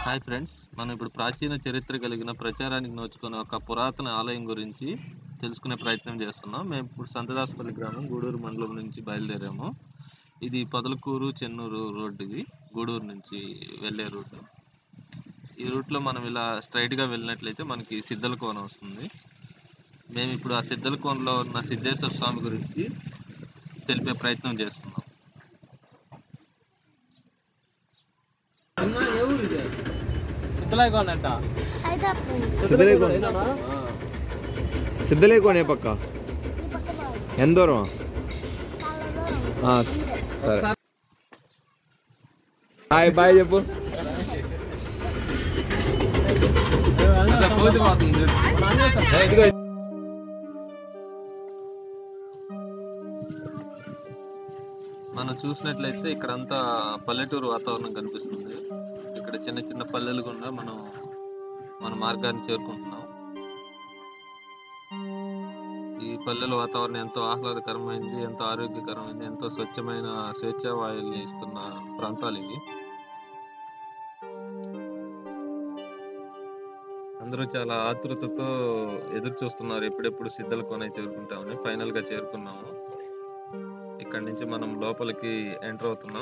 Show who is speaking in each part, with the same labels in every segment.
Speaker 1: hi friends మనం ఇప్పుడు ప్రాచీన చరిత్ర కలిగిన ప్రచారానికి నోచుకునే ఒక పురాతన ఆలయం గురించి తెలుసుకునే ప్రయత్నం చేస్తున్నాం మేము ఇప్పుడు సంతదాసపల్లి గ్రామం గూడూరు మండలం నుంచి బయలుదేరాము ఇది పొదలకూరు చెన్నూరు రోడ్డు ఇది గూడూరు నుంచి వెళ్ళే రూట్ ఈ రూట్లో మనం ఇలా స్ట్రైట్గా వెళ్ళినట్లయితే మనకి సిద్ధల కోన వస్తుంది మేము ఇప్పుడు ఆ సిద్ధల కోనలో ఉన్న సిద్ధేశ్వర స్వామి గురించి తెలిపే ప్రయత్నం చేస్తున్నాం
Speaker 2: సిద్ధలాగోనంట
Speaker 3: సిద్ధలేకోనే పక్క ఎంత దూరం ఆ, సరే హాయ్ బాయ్ చెప్పు
Speaker 1: మనం చూసినట్లయితే ఇక్కడంతా పల్లెటూరు వాతావరణం కనిపిస్తుంది ఇక్కడ చిన్న చిన్న పల్లెలు గుండా మనం మన మార్గాన్ని చేరుకుంటున్నాం ఈ పల్లెల వాతావరణం ఎంతో ఆహ్లాదకరమైంది ఎంతో ఆరోగ్యకరమైంది ఎంతో స్వచ్ఛమైన స్వేచ్ఛా వాయువుల్ని ఇస్తున్న ప్రాంతాలు ఇవి అందరూ చాలా ఆతృతతో ఎదురు చూస్తున్నారు ఎప్పుడెప్పుడు సిద్ధల కొనై చేరుకుంటామని ఫైనల్ గా చేరుకున్నాము ఇక్కడ నుంచి మనం లోపలికి ఎంటర్ అవుతున్నాం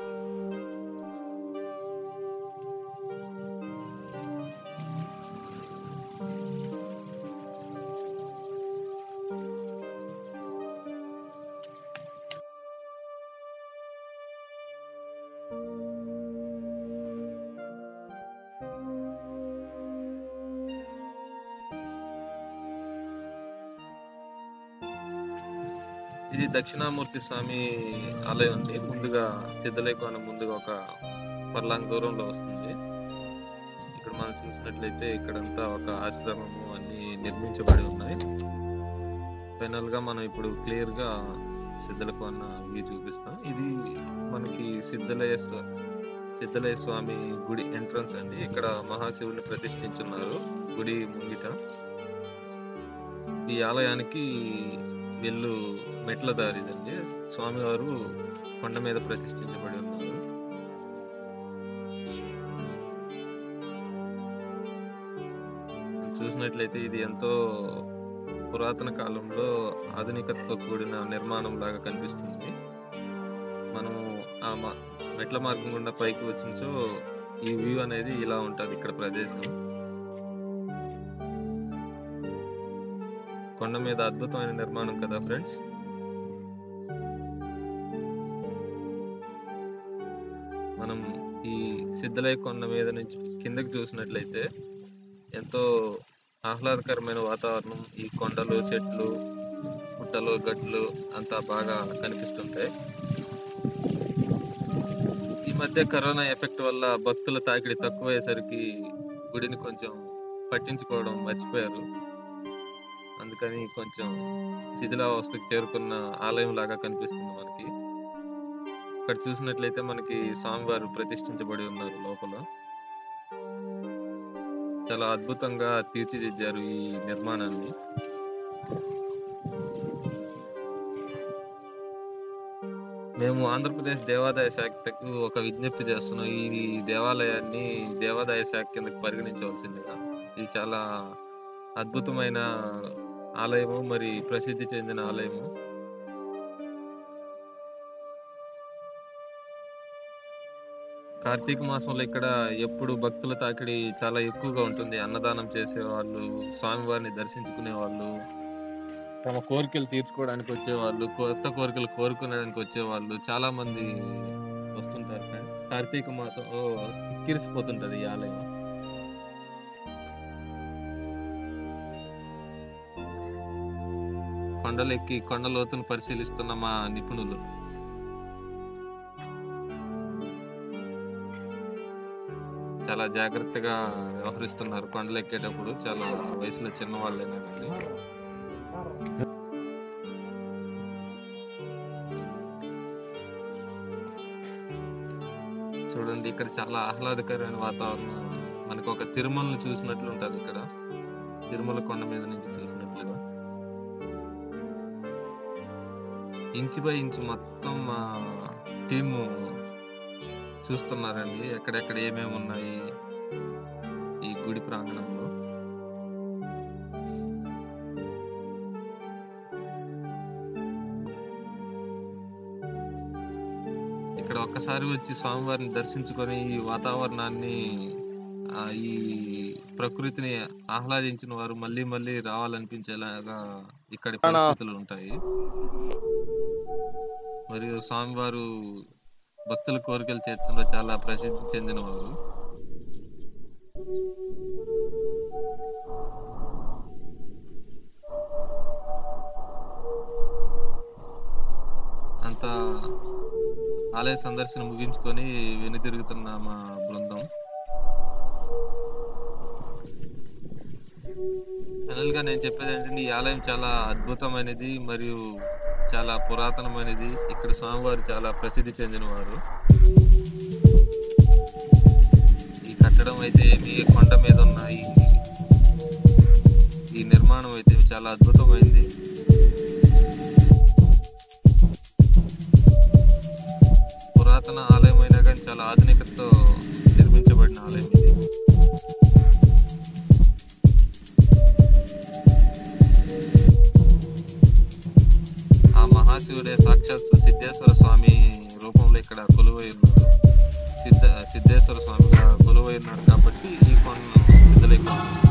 Speaker 1: ఇది దక్షిణామూర్తి స్వామి ఆలయం అండి ముందుగా సిద్ధలేకోన ముందుగా ఒక పర్లాంగ్ దూరంలో వస్తుంది ఇక్కడ మనం చూసినట్లయితే ఇక్కడంతా ఒక ఆశ్రమము అన్ని నిర్మించబడి ఉన్నాయి ఫైనల్ గా మనం ఇప్పుడు క్లియర్ గా సిద్ధలకోన వ్యూ చూపిస్తాం ఇది మనకి సిద్ధలయ స్వ- సిద్ధలయ స్వామి గుడి ఎంట్రన్స్ అండి ఇక్కడ మహాశివుని ప్రతిష్ఠించున్నారు గుడి ముంగిట ఈ ఆలయానికి వెళ్ళు మెట్ల దారిదండి స్వామివారు కొండ మీద ప్రతిష్ఠించబడి ఉన్నారు చూసినట్లయితే ఇది ఎంతో పురాతన కాలంలో ఆధునికతతో కూడిన నిర్మాణం లాగా కనిపిస్తుంది మనము ఆ మ- మెట్ల మార్గం గుండా పైకి వచ్చించో ఈ వ్యూ అనేది ఇలా ఉంటది ఇక్కడ ప్రదేశం కొండ మీద అద్భుతమైన నిర్మాణం కదా ఫ్రెండ్స్ మనం ఈ సిద్ధలయ కొండ మీద నుంచి కిందకి చూసినట్లయితే ఎంతో ఆహ్లాదకరమైన వాతావరణం ఈ కొండలు చెట్లు పుట్టలు గట్లు అంతా బాగా కనిపిస్తుంటాయి ఈ మధ్య కరోనా ఎఫెక్ట్ వల్ల భక్తుల తాకిడి తక్కువయ్యేసరికి గుడిని కొంచెం పట్టించుకోవడం మర్చిపోయారు అందుకని కొంచెం శిథిలావస్థకు చేరుకున్న ఆలయం లాగా కనిపిస్తుంది మనకి ఇక్కడ చూసినట్లయితే మనకి స్వామివారు ప్రతిష్ఠించబడి ఉన్నారు లోపల చాలా అద్భుతంగా తీర్చిదిద్దారు ఈ నిర్మాణాన్ని మేము ఆంధ్రప్రదేశ్ దేవాదాయ శాఖకు ఒక విజ్ఞప్తి చేస్తున్నాం ఈ దేవాలయాన్ని దేవాదాయ శాఖ కిందకి పరిగణించవలసిందిగా ఇది చాలా అద్భుతమైన ఆలయము మరి ప్రసిద్ధి చెందిన ఆలయము కార్తీక మాసంలో ఇక్కడ ఎప్పుడు భక్తుల తాకిడి చాలా ఎక్కువగా ఉంటుంది అన్నదానం చేసేవాళ్ళు స్వామివారిని దర్శించుకునే వాళ్ళు తమ కోరికలు తీర్చుకోవడానికి వచ్చేవాళ్ళు కొత్త కోరికలు కోరుకునేదానికి వచ్చేవాళ్ళు చాలా మంది వస్తుంటారు ఫ్రెండ్స్ కార్తీక మాసం కిరిసిపోతుంటది ఈ ఆలయం కొండలెక్కి కొండ లోతును పరిశీలిస్తున్న మా నిపుణులు చాలా జాగ్రత్తగా వ్యవహరిస్తున్నారు కొండలు ఎక్కేటప్పుడు చాలా వయసులో చిన్న వాళ్ళేనండి చూడండి ఇక్కడ చాలా ఆహ్లాదకరమైన వాతావరణం మనకు ఒక తిరుమలను చూసినట్లు ఉంటది ఇక్కడ తిరుమల కొండ మీద నుంచి చూసినట్లుగా ఇంచు బై ఇంచు మొత్తం మా టీము చూస్తున్నారండి ఎక్కడెక్కడ ఏమేమి ఉన్నాయి ఈ గుడి ప్రాంగణంలో ఇక్కడ ఒక్కసారి వచ్చి స్వామివారిని దర్శించుకొని ఈ వాతావరణాన్ని ఆ, ఈ ప్రకృతిని ఆహ్లాదించిన వారు మళ్ళీ మళ్ళీ రావాలనిపించేలాగా ఇక్కడి పరిస్థితులు ఉంటాయి మరియు స్వామివారు భక్తుల కోరికలు తీర్చడంలో చాలా ప్రసిద్ధి చెందినవారు అంతా ఆలయ సందర్శన ముగించుకొని వెనుతిరుగుతున్న మా బృందం ఫైనల్ గా నేను చెప్పేది ఏంటంటే ఈ ఆలయం చాలా అద్భుతమైనది మరియు చాలా పురాతనమైనది ఇక్కడ స్వామివారు చాలా ప్రసిద్ధి చెందినవారు ఈ కట్టడం అయితే మీ కొండ మీద ఉన్న ఈ ఈ నిర్మాణం అయితే చాలా అద్భుతమైంది పురాతన ఆలయం అయినా కానీ చాలా ఆధునికతతో నిర్మించబడిన ఆలయం ఇది ఆ మహాశివుడే సాక్షాత్ సిద్ధేశ్వర స్వామి రూపంలో ఇక్కడ కొలువై ఉన్నారు సిద్ధ సిద్ధేశ్వర స్వామిగా కొలువై ఉన్నాడు కాబట్టి ఈ కొండను సిద్ధలేఖ